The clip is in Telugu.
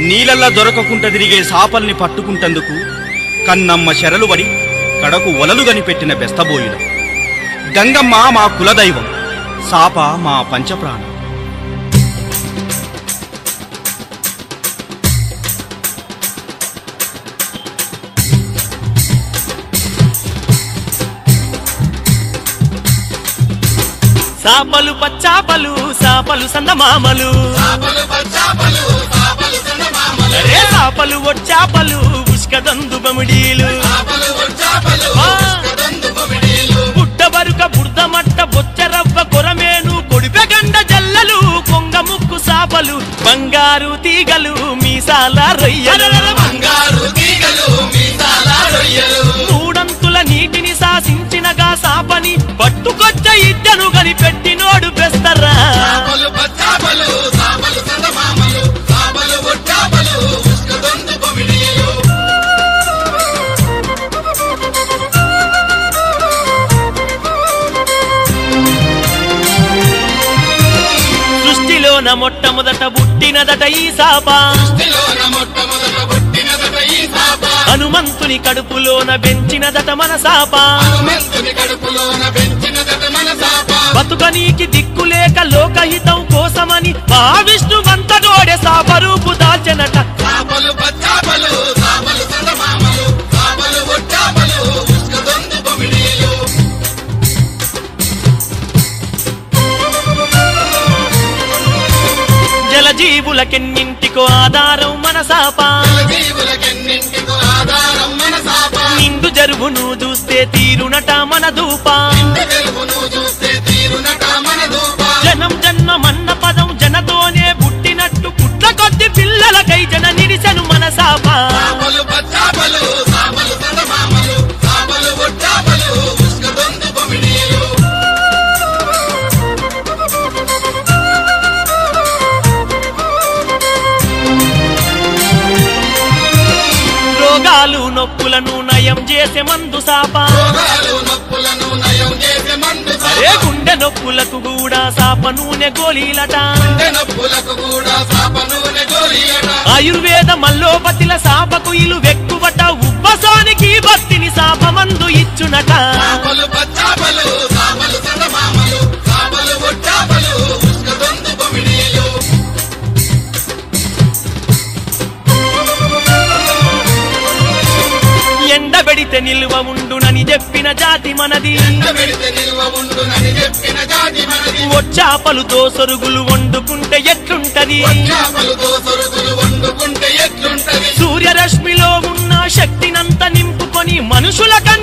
నీలల్లా దొరకకుంట తిరిగే సాపల్ని పట్టుకుంటందుకు కన్నమ్మ శరలు వడి కడకు ఒలలు గనిపెట్టిన బెస్తబోయుల గంగమ్మ మా కులదైవం సాప మా పంచప్రాణం సాపలు పచ్చాపలు సాపలు సందమామలు అరే సాపలు వచ్చాపలు ఉష్కదందు బమిడీలు ఆ! పుట్టబరుక బుర్దమట్ట బొచ్చరవ్వ కొరమేను కొడిపెగండ జల్లలు కొంగ ముక్కు సాపలు బంగారు తీగలు మీసాల రొయ్యలు మూడంతుల నీటిని శాసించినగా సాపని పట్టుకొచ్చ ఇద్దను కనిపెట్టినోడు బెస్తరా సృష్టిలోన మొట్టమొదట పుట్టినదట ఈ సాప హనుమంతుని కడుపులోన పెంచినదట మన సాప బతుకనీకి దిక్కులేక లోకహితం కోసమని మహావిష్ణు వంతడోడే సాపరూపు దాల్చెనట జలజీవులకెన్నింటికో ఆధారం మన సాప నిండు జరువును చూస్తే తీరునట మన దూప జనం జన్మమన్న పదం జనతోనే పుట్టినట్టు పుట్ల కొద్ది పిల్లలకై జన నిడిసెను మన సాప రోగాలు నొప్పులను నయం చేసే మందు సాప అరే గుండె నొప్పులకు కూడా సాప నూనె గోళీలట ఆయుర్వేద మల్లోపతిల సాపకు ఇలు వెక్కువట ఉబ్బసానికి భక్తిని సాప మందు ఇచ్చునట ఎండబెడితే నిల్వ ఉండునని చెప్పిన జాతి మనది వచ్చాపలుతో సొరుగులు వండుకుంటే ఎట్లుంటది సూర్యరశ్మిలో ఉన్న శక్తినంత నింపుకొని మనుషుల కన్ను